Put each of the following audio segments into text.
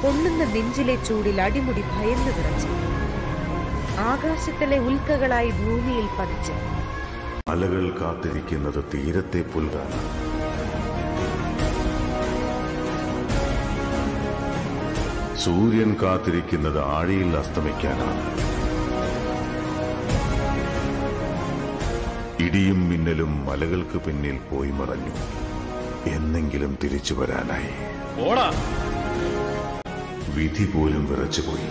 പൊള്ളുന്ന നെഞ്ചിലെ ചൂടിൽ അടിമുടി ഭയന്നു വിറച്ചു ആകാശത്തിലെ ഉൽക്കകളായി ഭൂമിയിൽ പതിച്ചു അലകൾ കാത്തിരിക്കുന്നത് തീരത്തെ പുൽകാനാണ് സൂര്യൻ കാത്തിരിക്കുന്നത് ആഴിയിൽ അസ്തമിക്കാനാണ് ഇടിയും മിന്നലും മലകൾക്ക് പിന്നിൽ പോയി മറഞ്ഞു എന്നെങ്കിലും തിരിച്ചു വരാനായി ഓടാ വിധി പോലും വിറച്ചുപോയി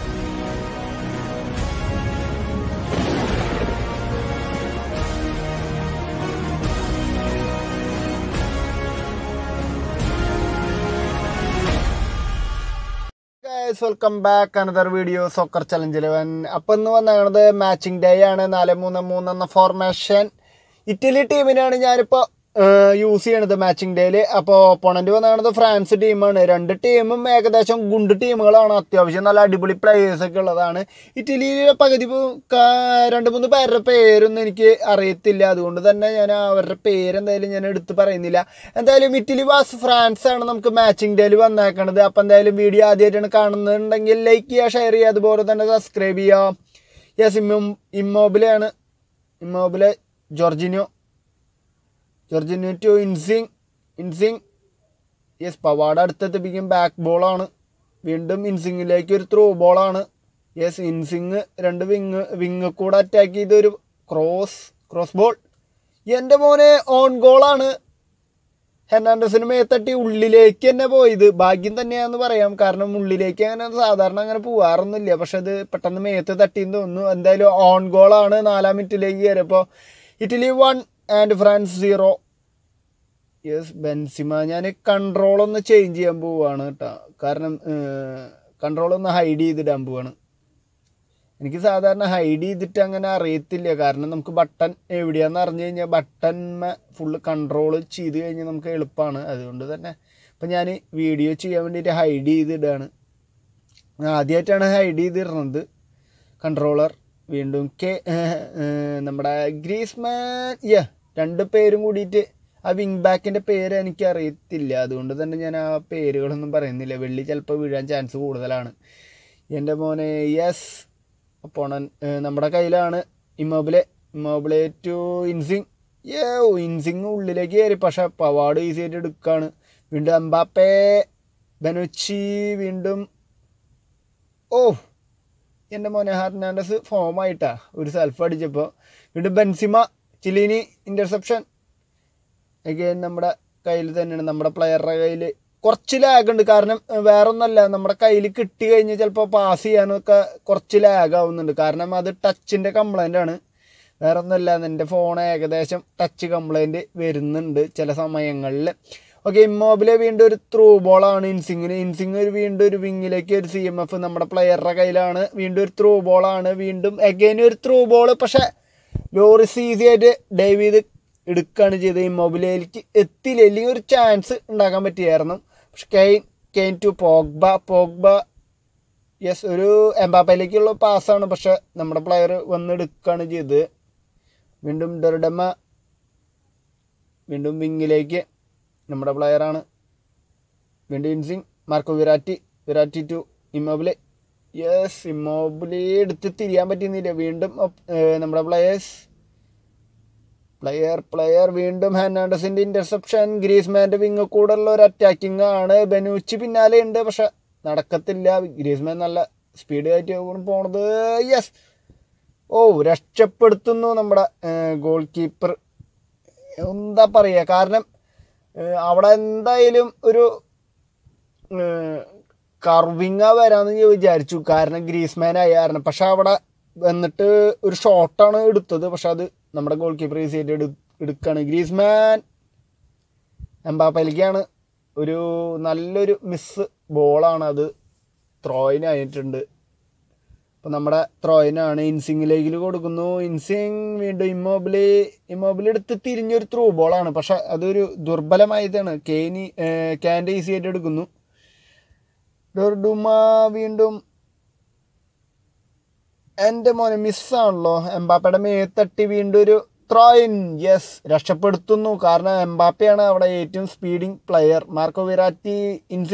guys welcome back another video soccer challenge eleven അപ്പം ഇന്ന് വന്നത് മാച്ചിങ് ഡേ ആണ് നാല് മൂന്ന് മൂന്ന് എന്ന ഫോർമേഷൻ ഇറ്റലി ടീമിനാണ് ഞാനിപ്പോൾ യൂസ് ചെയ്യണത് മാച്ചിങ് ഡേയിൽ അപ്പോൾ ഒപ്പോണന്റ് വന്നത് ഫ്രാൻസ് ടീമാണ് രണ്ട് ടീമും ഏകദേശം ഗുണ്ട് ടീമുകളാണ് അത്യാവശ്യം നല്ല അടിപൊളി പ്ലേയേഴ്സ് ഒക്കെ ഉള്ളതാണ് ഇറ്റലിയിലെ പകുതി പോ- കാ- രണ്ട് മൂന്ന് പേരുടെ പേരൊന്നും എനിക്ക് അറിയത്തില്ല അതുകൊണ്ട് തന്നെ ഞാൻ അവരുടെ പേര് എന്തായാലും ഞാൻ എടുത്ത് പറയുന്നില്ല എന്തായാലും ഇറ്റലി വാസ് ഫ്രാൻസ് ആണ് നമുക്ക് മാച്ചിങ് ഡേയിൽ വന്നേക്കണത് അപ്പം എന്തായാലും വീഡിയോ ആദ്യമായിട്ടാണ് കാണുന്നുണ്ടെങ്കിൽ ലൈക്ക് ചെയ്യുക ഷെയർ ചെയ്യുക അതുപോലെ തന്നെ സബ്സ്ക്രൈബ് ചെയ്യുക യെസ് ഇമ്മോ ഇമ്മോബിലെയാണ് Immobile Jorginho Jorginho to Insigne Insigne yes പവാട അടുത്തെത്തിപ്പിക്കും ബാക്ക് ബോളാണ് വീണ്ടും ഇൻസിങ്ങിലേക്ക് ഒരു ത്രൂ ബോളാണ് യെസ് ഇൻസിങ് രണ്ട് വിങ് വിങ് കൂടെ അറ്റാക്ക് ചെയ്ത ഒരു ക്രോസ് ക്രോസ് ബോൾ എൻ്റെ മോനെ ഓൺ ഗോളാണ് ഹെർണാണ്ടസിന് മേത്തട്ടി ഉള്ളിലേക്ക് തന്നെ പോയത് ഭാഗ്യം തന്നെയാന്ന് പറയാം കാരണം ഉള്ളിലേക്ക് അങ്ങനെ സാധാരണ അങ്ങനെ പോവാറൊന്നുമില്ല പക്ഷെ അത് പെട്ടെന്ന് മേത്ത് തട്ടിയെന്ന് തോന്നുന്നു എന്തായാലും ഓൺ ഗോളാണ് നാലാം മിനിറ്റിലേക്ക് കയറിയപ്പോൾ Italy one and France zero yes Benzema ഞാൻ കൺട്രോൾ ഒന്ന് ചേഞ്ച് ചെയ്യാൻ പോവാണ് കേട്ടോ കാരണം കൺട്രോൾ ഒന്ന് ഹൈഡ് ചെയ്തിടാൻ പോവാണ് എനിക്ക് സാധാരണ ഹൈഡ് ചെയ്തിട്ട് അങ്ങനെ അറിയത്തില്ല കാരണം നമുക്ക് ബട്ടൺ എവിടെയാന്ന് അറിഞ്ഞു കഴിഞ്ഞാൽ ബട്ടൺ ഫുള്ള് കൺട്രോൾ ചെയ്ത് കഴിഞ്ഞാൽ നമുക്ക് എളുപ്പമാണ് അതുകൊണ്ട് തന്നെ ഇപ്പം ഞാൻ വീഡിയോ ചെയ്യാൻ വേണ്ടിയിട്ട് ഹൈഡ് ചെയ്തിടുകയാണ് ആദ്യമായിട്ടാണ് ഹൈഡ് ചെയ്തിടുന്നത് കൺട്രോളർ വീണ്ടും കെ നമ്മുടെ ഗ്രീസ്മാൻ യ രണ്ട് പേരും കൂടിയിട്ട് ആ വിങ് ബാക്കിൻ്റെ പേര് എനിക്ക് അറിയത്തില്ല അതുകൊണ്ട് തന്നെ ഞാൻ ആ പേരുകളൊന്നും പറയുന്നില്ല വെള്ളി ചിലപ്പോൾ വീഴാൻ ചാൻസ് കൂടുതലാണ് എൻ്റെ മോനെ യെസ് ഒപ്പോണൻ നമ്മുടെ കയ്യിലാണ് ഇമ്മോബിലെ ഇമ്മോബിലെ ടു ഇൻസിങ് ഏ ഇൻസിങ് ഉള്ളിലേക്ക് കയറി പക്ഷെ പവാഡ് ഈസി ആയിട്ട് എടുക്കുകയാണ് വീണ്ടും എംബാപ്പേ ബെനുച്ചി വീണ്ടും ഓ എൻ്റെ മോനെ ഹെർണാണ്ടസ് ഫോമായിട്ടാ ഒരു സെൽഫ് അടിച്ചപ്പോൾ വീണ്ടും ബെൻസിമ ചിലീനി ഇൻ്റർസെപ്ഷൻ അഗൈൻ നമ്മുടെ കയ്യിൽ തന്നെയാണ് നമ്മുടെ പ്ലെയറുടെ കയ്യിൽ കുറച്ച് ലാഗ് ഉണ്ട് കാരണം ഏഹ്, വേറെ ഒന്നല്ല നമ്മുടെ കയ്യിൽ കിട്ടി കഴിഞ്ഞാൽ ചിലപ്പോൾ പാസ് ചെയ്യാനൊക്കെ കുറച്ച് ലാഗ് ആവുന്നുണ്ട് കാരണം അത് ടച്ചിൻ്റെ കംപ്ലൈൻ്റ് ആണ് വേറെ ഒന്നല്ല എൻ്റെ ഫോൺ ഏകദേശം ടച്ച് കംപ്ലൈൻറ്റ് വരുന്നുണ്ട് ചില സമയങ്ങളിൽ ഓക്കെ ഇമ്മോബിലെ വീണ്ടും ഒരു ത്രൂ ബോളാണ് ഇൻസിങ്ങിന് ഇൻസിങ് ഒരു വീണ്ടും ഒരു വിങ്ങിലേക്ക് ഒരു സി എം എഫ് നമ്മുടെ പ്ലെയറുടെ കയ്യിലാണ് വീണ്ടും ഒരു ത്രൂ ബോളാണ് വീണ്ടും അഗൈൻ ഒരു ത്രൂ ബോൾ പക്ഷേ ലോറിസ് ഈസി ആയിട്ട് ഡൈവ് ചെയ്ത് എടുക്കുകയാണ് ചെയ്തത് ഇമ്മൊബിലേക്ക് എത്തിയില്ല അല്ലെങ്കിൽ ഒരു ചാൻസ് ഉണ്ടാക്കാൻ പറ്റിയായിരുന്നു പക്ഷെ Kane Kane to Pogba Pogba yes ഒരു എംബാപ്പയിലേക്കുള്ള പാസ്സാണ് പക്ഷെ നമ്മുടെ പ്ലെയർ വന്ന് എടുക്കുകയാണ് ചെയ്തത് വീണ്ടും ഡെർഡമ വീണ്ടും വിങ്ങിലേക്ക് നമ്മുടെ പ്ലെയറാണ് വീണ്ടും Insigne Marco Verratti Verratti to Immobile yes Immobile എടുത്ത് തിരിയാൻ പറ്റുന്നില്ല വീണ്ടും ഒപ്പ്- ഏർ നമ്മുടെ പ്ലെയേഴ്സ് പ്ലെയർ പ്ലെയർ വീണ്ടും ഹെർണാണ്ടസിന്റെ ഇന്റർസെപ്ഷൻ ഗ്രീസ്മാന്റെ വിങ് കൂടെ ഉള്ള ഒരു അറ്റാക്കിംഗ് ആണ് ബനൂച്ചി പിന്നാലെ ഉണ്ട് പക്ഷെ നടക്കത്തില്ല ഗ്രീസ്മാൻ നല്ല സ്പീഡ് ആയിട്ട് പോണത് യെസ് ഓ രക്ഷപ്പെടുത്തുന്നു നമ്മുടെ ഗോൾ കീപ്പർ എന്താ പറയുക കാരണം ഏഹ്, അവിടെ എന്തായാലും ഒരു കർവിങ്ങ വരാന്ന് ഞാൻ വിചാരിച്ചു കാരണം ഗ്രീസ്മാൻ ആയിരുന്നു പക്ഷെ അവിടെ വന്നിട്ട് ഒരു ഷോട്ടാണ് എടുത്തത് പക്ഷെ അത് നമ്മുടെ ഗോൾ കീപ്പർ ഈസി ആയിട്ട് എടു എടുക്കുകയാണ് ഗ്രീസ്മാൻ എംബാപ്പയിലേക്കാണ് ഒരു നല്ലൊരു മിസ് ബോളാണ് അത് ത്രോയിനായിട്ടുണ്ട് അപ്പം നമ്മുടെ ത്രോയിനാണ് ഇൻസിങ്ങിലേക്ക് കൊടുക്കുന്നു ഇൻസിങ് വീണ്ടും ഇമ്മോബിലി ഇമ്മോബിലി എടുത്ത് തിരിഞ്ഞൊരു ത്രൂ ബോളാണ് പക്ഷെ അതൊരു ദുർബലമായതാണ് കേനി ക്യാൻ്റെ ഈസി ആയിട്ട് എടുക്കുന്നു ഡൊർഡുമ വീണ്ടും എൻ്റെ മോനെ മിസ്സാണല്ലോ എംബാപ്പയുടെ മേത്തട്ടി വീണ്ടും ഒരു ത്രോയിൻ യെസ് രക്ഷപ്പെടുത്തുന്നു കാരണം എംബാപ്പയാണ് അവിടെ ഏറ്റവും speeding player Marco Verratti Insigne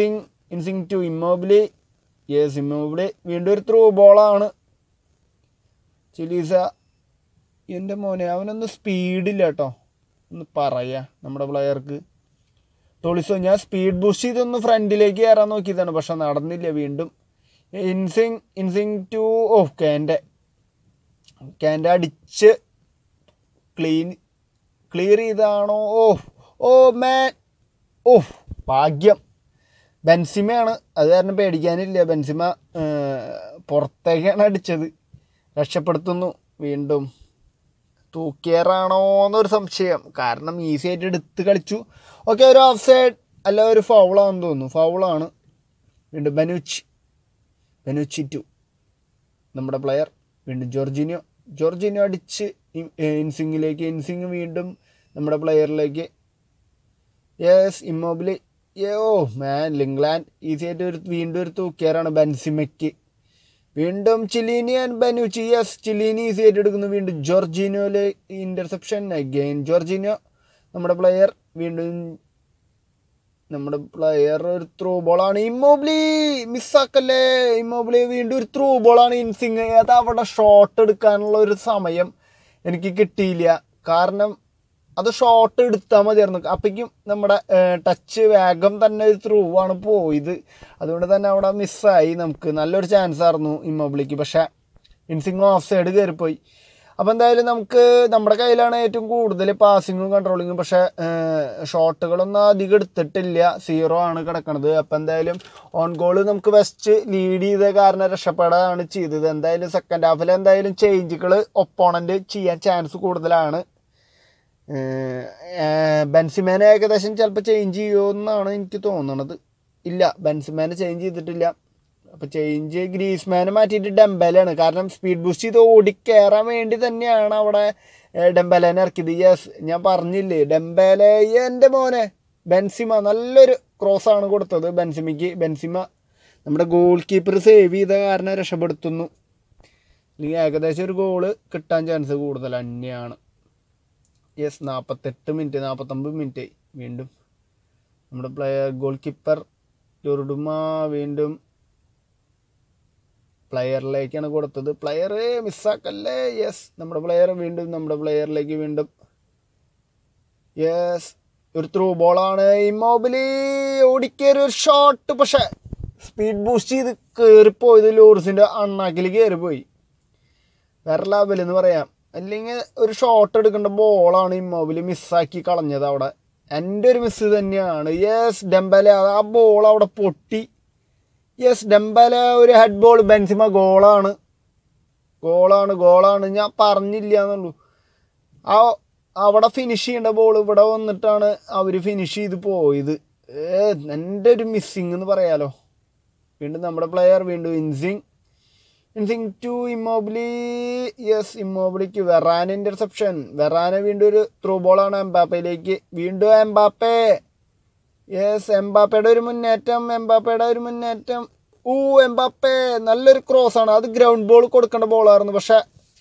Insigne to Immobile yes Immobile വീണ്ടും ഒരു ത്രൂ ബോളാണ് ചിലീസ എൻ്റെ മോനെ അവനൊന്ന് സ്പീഡില്ല കേട്ടോ ഒന്ന് പറയാ നമ്മുടെ പ്ലെയർക്ക് ടോളിസോ ഞാൻ സ്പീഡ് ബൂസ്റ്റ് ചെയ്തൊന്ന് ഫ്രണ്ടിലേക്ക് കയറാൻ നോക്കിയതാണ് പക്ഷെ നടന്നില്ല വീണ്ടും ഇൻസിങ് ഇൻസിങ് ടു ഓ കാൻ്റെ കാൻ്റെ അടിച്ച് ക്ലീൻ ക്ലിയർ ചെയ്താണോ ഓ ഓ മാൻ ഓ ഭാഗ്യം ബെൻസിമയാണ് അത് കാരണം പേടിക്കാനില്ല ബെൻസിമ പുറത്തേക്കാണ് അടിച്ചത് രക്ഷപ്പെടുത്തുന്നു വീണ്ടും തൂക്കിയറാണോ എന്നൊരു സംശയം കാരണം ഈസി ആയിട്ട് എടുത്ത് കളിച്ചു ഓക്കെ ഒരു ഓഫ് സൈഡ് അല്ല ഒരു ഫൗളാണെന്ന് തോന്നുന്നു ഫൗളാണ് വീണ്ടും ബനുച്ച് ബനുച്ചി ടു നമ്മുടെ പ്ലെയർ വീണ്ടും ജോർജിനിയോ ജോർജിനിയോ അടിച്ച് ഇൻ- ഇൻസിങ്ങിലേക്ക് ഇൻസിങ് വീണ്ടും നമ്മുടെ പ്ലെയറിലേക്ക് yes Immobile oh man Lingard easy ആയിട്ട് ഒരു വീണ്ടും ഒരു തൂക്കിയാറാണ് ബെൻസിമയ്ക്ക് വീണ്ടും Chiellini and Bonucci yes Chiellini easy ആയിട്ട് എടുക്കുന്നു വീണ്ടും ജോർജിനോയിലെ ഇന്റർസെപ്ഷൻ അഗെയിൻ ജോർജിനോ നമ്മുടെ പ്ലെയർ വീണ്ടും നമ്മുടെ പ്ലെയർ ഒരു ത്രൂ ബോളാണ് ഇമ്മോബ്ലി മിസ്സാക്കല്ലേ ഇമ്മോബ്ലി വീണ്ടും ഒരു ത്രൂ ബോളാണ് ഇൻസിങ് അത് അവിടെ ഷോട്ട് എടുക്കാനുള്ള ഒരു സമയം എനിക്ക് കിട്ടിയില്ല കാരണം അത് ഷോട്ട് എടുത്താൽ മതിയായിരുന്നു അപ്പോഴേക്കും നമ്മുടെ ടച്ച് വേഗം തന്നെ ഒരു ത്രൂ ആണ് പോയത് അതുകൊണ്ട് തന്നെ അവിടെ മിസ്സായി നമുക്ക് നല്ലൊരു ചാൻസ് ആയിരുന്നു ഇമ്മോബിളിക്ക് പക്ഷേ ഇൻസിങ് ഓഫ് സൈഡ് കയറിപ്പോയി അപ്പോൾ എന്തായാലും നമുക്ക് നമ്മുടെ കയ്യിലാണ് ഏറ്റവും കൂടുതൽ പാസിങ്ങും കൺട്രോളിങ്ങും പക്ഷേ ഷോട്ടുകളൊന്നും അധികം എടുത്തിട്ടില്ല സീറോ ആണ് കിടക്കണത് അപ്പോൾ എന്തായാലും ഓൺ ഗോൾ നമുക്ക് വെസ്റ്റ് ലീഡ് ചെയ്ത കാരണം രക്ഷപ്പെടാണ് ചെയ്തത് എന്തായാലും സെക്കൻഡ് ഹാഫിൽ എന്തായാലും ചേഞ്ചുകൾ ഒപ്പോണൻ്റ് ചെയ്യാൻ ചാൻസ് കൂടുതലാണ് ബെൻസിമേനെ ഏകദേശം ചിലപ്പോൾ ചേഞ്ച് ചെയ്യുമെന്നാണ് എനിക്ക് തോന്നുന്നത് ഇല്ല ബെൻസിമേനെ ചേഞ്ച് ചെയ്തിട്ടില്ല അപ്പോൾ ചേഞ്ച് ഗ്രീസ്മാനെ മാറ്റിയിട്ട് ഡെമ്പലാണ് കാരണം സ്പീഡ് ബൂസ്റ്റ് ചെയ്ത് ഓടിക്കയറാൻ വേണ്ടി തന്നെയാണ് അവിടെ ഏഹ്, ഡെമ്പലേനെ ഇറക്കിയത് യെസ് ഞാൻ പറഞ്ഞില്ലേ ഡെമ്പലെ എൻ്റെ മോനെ ബെൻസിമ നല്ലൊരു ക്രോസ് ആണ് കൊടുത്തത് ബെൻസിമയ്ക്ക് ബെൻസിമ നമ്മുടെ ഗോൾ കീപ്പർ സേവ് ചെയ്ത കാരണം രക്ഷപ്പെടുത്തുന്നു അല്ലെങ്കിൽ ഏകദേശം ഒരു ഗോള് കിട്ടാൻ ചാൻസ് കൂടുതൽ തന്നെയാണ് യെസ് നാൽപ്പത്തെട്ട് മിനിറ്റ് നാൽപ്പത്തൊമ്പത് മിനിറ്റ് വീണ്ടും നമ്മുടെ പ്ലെയർ ഗോൾ കീപ്പർ ലുറുഡുമ വീണ്ടും പ്ലെയറിലേക്കാണ് കൊടുത്തത് പ്ലെയർ മിസ്സാക്കല്ലേ യെസ് നമ്മുടെ പ്ലെയർ വീണ്ടും നമ്മുടെ പ്ലെയറിലേക്ക് വീണ്ടും യെസ് ഒരു ത്രൂ ബോളാണ് ഇമ്മോബിലി ഓടിക്കേറി ഒരു ഷോട്ട് പക്ഷേ സ്പീഡ് ബൂസ്റ്റ് ചെയ്ത് കയറിപ്പോയത് ലോറിസിൻ്റെ അണ്ണാക്കിൽ കയറിപ്പോയി വേറെ ലെവൽ എന്ന് പറയാം അല്ലെങ്കിൽ ഒരു ഷോട്ട് എടുക്കേണ്ട ബോളാണ് ഇമ്മോബിൽ മിസ്സാക്കി കളഞ്ഞത് അവിടെ എൻ്റെ ഒരു മിസ് തന്നെയാണ് യെസ് ഡെമ്പല ആ ബോൾ അവിടെ പൊട്ടി യെസ് ഡെമ്പല ഒരു ഹെഡ് ബോൾ ബെൻസിമ ഗോളാണ് ഗോളാണ് ഗോളാണ് ഞാൻ പറഞ്ഞില്ല എന്നുള്ളൂ ആ അവിടെ ഫിനിഷ് ചെയ്യേണ്ട ബോൾ ഇവിടെ വന്നിട്ടാണ് അവർ ഫിനിഷ് ചെയ്ത് പോയത് ഏ എൻ്റെ ഒരു മിസ്സിങ് എന്ന് പറയാലോ വീണ്ടും നമ്മുടെ പ്ലെയർ വീണ്ടും Insigne Insigne to Immobile yes ഇമ്മോബിലിക്ക് വെറാൻ ഇന്റർസെപ്ഷൻ വെറാന് വീണ്ടും ഒരു ത്രൂ ബോളാണ് എംബാപ്പയിലേക്ക് വീണ്ടും എംബാപ്പേ യെസ് എംബാപ്പയുടെ ഒരു മുന്നേറ്റം എംബാപ്പയുടെ ഒരു മുന്നേറ്റം ഊ എംബാപ്പേ നല്ലൊരു ക്രോസ് ആണ് അത് ഗ്രൗണ്ട് ബോൾ കൊടുക്കേണ്ട ബോളായിരുന്നു പക്ഷെ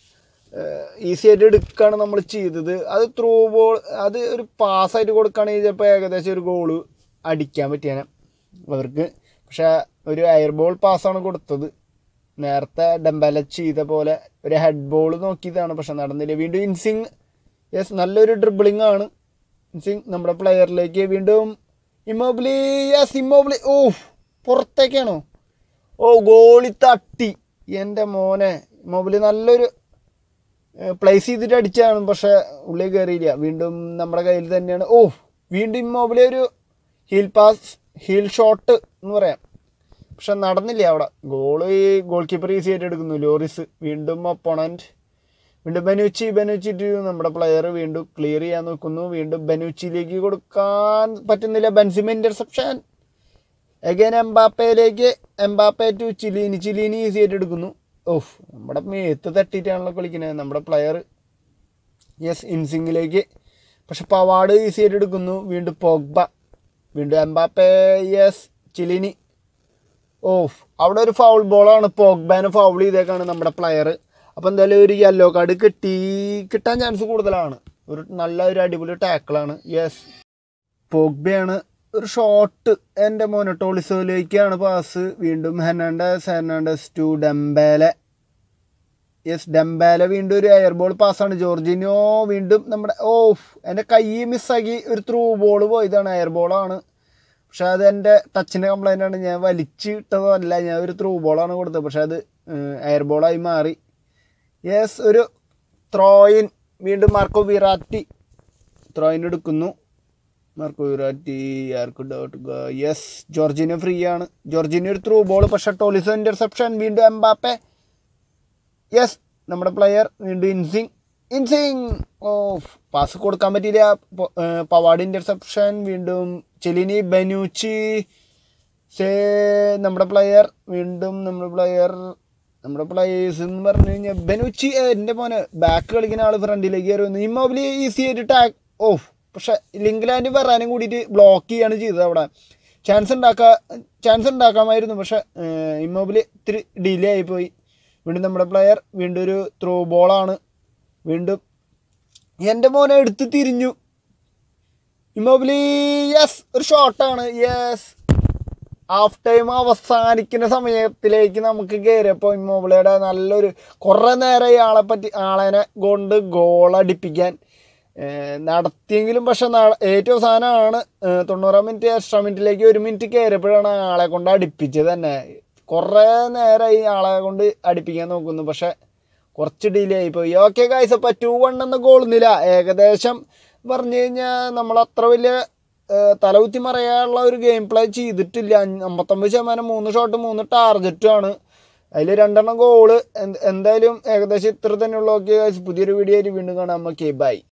ഈസി ആയിട്ട് എടുക്കുകയാണ് നമ്മൾ ചെയ്തത് അത് ത്രൂ ബോൾ അത് ഒരു പാസ്സായിട്ട് കൊടുക്കുകയാണെങ്കിൽ ചിലപ്പോൾ ഏകദേശം ഒരു ഗോള് അടിക്കാൻ പറ്റിയാണ് അവർക്ക് പക്ഷെ ഒരു എയർ ബോൾ പാസ്സാണ് കൊടുത്തത് നേരത്തെ ഡംബല ചെയ്ത പോലെ ഒരു ഹെഡ് ബോൾ നോക്കിയതാണ് പക്ഷെ നടന്നില്ല വീണ്ടും ഇൻസിങ് യെസ് നല്ലൊരു ഡ്രിബിളിംഗ് ആണ് ഇൻസിങ് നമ്മുടെ പ്ലെയറിലേക്ക് വീണ്ടും ഇമ്മോബിലി യെസ് ഇമ്മോബിലി ഓ പുറത്തേക്കാണോ ഓ ഗോളി തട്ടി എൻ്റെ മോനെ ഇമ്മോബിലി നല്ലൊരു പ്ലേസ് ചെയ്തിട്ട് അടിച്ചാണ് പക്ഷെ ഉള്ളിൽ കയറിയില്ല വീണ്ടും നമ്മുടെ കയ്യിൽ തന്നെയാണ് ഓ വീണ്ടും ഇമ്മോബിലി ഒരു ഹീൽ പാസ് ഹീൽ ഷോട്ട് എന്ന് പറയാം പക്ഷെ നടന്നില്ല അവിടെ ഗോള് ഈ ഗോൾ കീപ്പർ ഈസി ആയിട്ട് എടുക്കുന്നു ലോറിസ് വീണ്ടും ഒപ്പോണൻറ്റ് വീണ്ടും ബനുച്ചി ബനുച്ചി ടു നമ്മുടെ പ്ലെയർ വീണ്ടും ക്ലിയർ ചെയ്യാൻ നോക്കുന്നു വീണ്ടും ബനുച്ചിയിലേക്ക് കൊടുക്കാൻ പറ്റുന്നില്ല ബെൻസിമ ഇന്റർസെപ്ഷൻ അഗൈൻ എംബാപ്പയിലേക്ക് Mbappe to Chiellini Chiellini easy ആയിട്ട് എടുക്കുന്നു ഓഫ് നമ്മുടെ മേത്ത് തട്ടിയിട്ടാണല്ലോ കളിക്കുന്നത് നമ്മുടെ പ്ലെയർ യെസ് ഇൻസിങ്ങിലേക്ക് പക്ഷെ പവാഡ് ഈസി ആയിട്ട് എടുക്കുന്നു വീണ്ടും പോഗ്ബ വീണ്ടും എംബാപ്പെ യെസ് ചിലിനി ഓഫ് അവിടെ ഒരു ഫൗൾ ബോളാണ് പോഗ്ബാനെ ഫൗൾ ചെയ്തേക്കാണ് നമ്മുടെ പ്ലെയർ അപ്പോൾ എന്തായാലും ഒരു യെല്ലോ കാർഡ് കിട്ടി കിട്ടാൻ ചാൻസ് കൂടുതലാണ് ഒരു നല്ല ഒരു അടിപൊളി ടാക്കിളാണ് യെസ് പോഗ്ബയാണ് ഒരു ഷോട്ട് എൻ്റെ മോനെ ടോളിസോയിലേക്കാണ് പാസ് വീണ്ടും Hernandez Hernandez to Dembele yes Dembele വീണ്ടും ഒരു എയർ ബോൾ പാസ്സാണ് ജോർജിനോ വീണ്ടും നമ്മുടെ ഓഫ് എൻ്റെ കൈ മിസ്സാക്കി ഒരു ത്രൂ ബോൾ പോയതാണ് എയർ ബോളാണ് പക്ഷെ അത് എൻ്റെ ടച്ചിൻ്റെ കംപ്ലൈൻ്റ് ആണ് ഞാൻ വലിച്ചിട്ടതല്ല ഞാൻ ഒരു ത്രൂ ബോളാണ് കൊടുത്തത് പക്ഷെ അത് എയർ ബോളായി മാറി യെസ് ഒരു ത്രോയിൻ വീണ്ടും മാർക്കോ വിറാറ്റി ത്രോയിൻ എടുക്കുന്നു മാർക്കോ വിറാറ്റി ആർക്ക് ഡൗട്ട് യെസ് ജോർജിനോ ഫ്രീ ആണ് ജോർജിനോ ഒരു ത്രൂ ബോൾ പക്ഷെ ടോളിസോ ഇൻ്റർസെപ്ഷൻ വീണ്ടും എംബാപ്പെ യെസ് നമ്മുടെ പ്ലെയർ വീണ്ടും ഇൻസിങ് ഇൻസിങ് ഓ പാസ് കൊടുക്കാൻ പറ്റിയില്ല പ- ഏർ പവാഡ് ഇൻ്റർസെപ്ഷൻ വീണ്ടും ചെലിനി ബനൂച്ചി സേ നമ്മുടെ പ്ലെയർ വീണ്ടും നമ്മുടെ പ്ലെയർ നമ്മുടെ പ്ലേയേഴ്സ് എന്ന് പറഞ്ഞു കഴിഞ്ഞാൽ ബനുച്ചി എൻ്റെ മോനെ ബാക്ക് കളിക്കുന്ന ആൾ ഫ്രണ്ടിലേക്ക് കയറി വന്നു ഇമ്മോബിലി ഈസി ആയിട്ട് ടാക്ക് ഓഫ് പക്ഷെ ലിംഗ്ലാൻഡ് വരാനും കൂടിയിട്ട് ബ്ലോക്ക് ചെയ്യാണ് ചെയ്തത് അവിടെ ചാൻസ് ഉണ്ടാക്കാ ചാൻസ് ഉണ്ടാക്കാമായിരുന്നു പക്ഷെ ഇമ്മോബിലി ഇത്തിരി ഡിലേ ആയിപ്പോയി വീണ്ടും നമ്മുടെ പ്ലെയർ വീണ്ടും ഒരു ത്രോ ബോളാണ് വീണ്ടും എൻ്റെ മോനെ എടുത്ത് തിരിഞ്ഞു ഇമ്മോബിലി യെസ് ഒരു ഷോട്ടാണ് യെസ് ഹാഫ് ടൈം അവസാനിക്കുന്ന സമയത്തിലേക്ക് നമുക്ക് കയറിയപ്പോൾ ഇമ്മോബിളിയുടെ നല്ലൊരു കുറേ നേരം ഇയാളെ പറ്റി ആളെനെ കൊണ്ട് ഗോൾ അടിപ്പിക്കാൻ ഏഹ്, നടത്തിയെങ്കിലും പക്ഷെ നാ- ഏറ്റവും അവസാനമാണ് ഏഹ്, തൊണ്ണൂറാം മിനിറ്റ് എക്സ്ട്രാ മിനിറ്റിലേക്ക് ഒരു മിനിറ്റ് കയറിയപ്പോഴാണ് ആളെ കൊണ്ട് അടിപ്പിച്ചത് തന്നെ കുറേ നേരമായി ആളെ കൊണ്ട് അടിപ്പിക്കാൻ നോക്കുന്നു പക്ഷെ കുറച്ച് ഡിലേ ആയിപ്പോയി ഓക്കെ കായ്സ് അപ്പം ടു വൺ എന്ന ഗോളൊന്നുമില്ല ഏകദേശം പറഞ്ഞു കഴിഞ്ഞാൽ നമ്മൾ അത്ര വലിയ ഏഹ്, തലകുത്തി മറയാനുള്ള ഒരു ഗെയിം പ്ലേ ചെയ്തിട്ടില്ല അഞ്ച്- അമ്പത്തൊമ്പത് ശതമാനം മൂന്ന് ഷോട്ട് മൂന്ന് ടാർഗറ്റും ആണ് അതിൽ രണ്ടെണ്ണം ഗോള് എന്തായാലും ഏകദേശം ഇത്ര തന്നെയുള്ള ഓക്കെ പുതിയൊരു വീഡിയോ ആയിട്ട് വീണ്ടും കാണാം ഓക്കെ ബൈ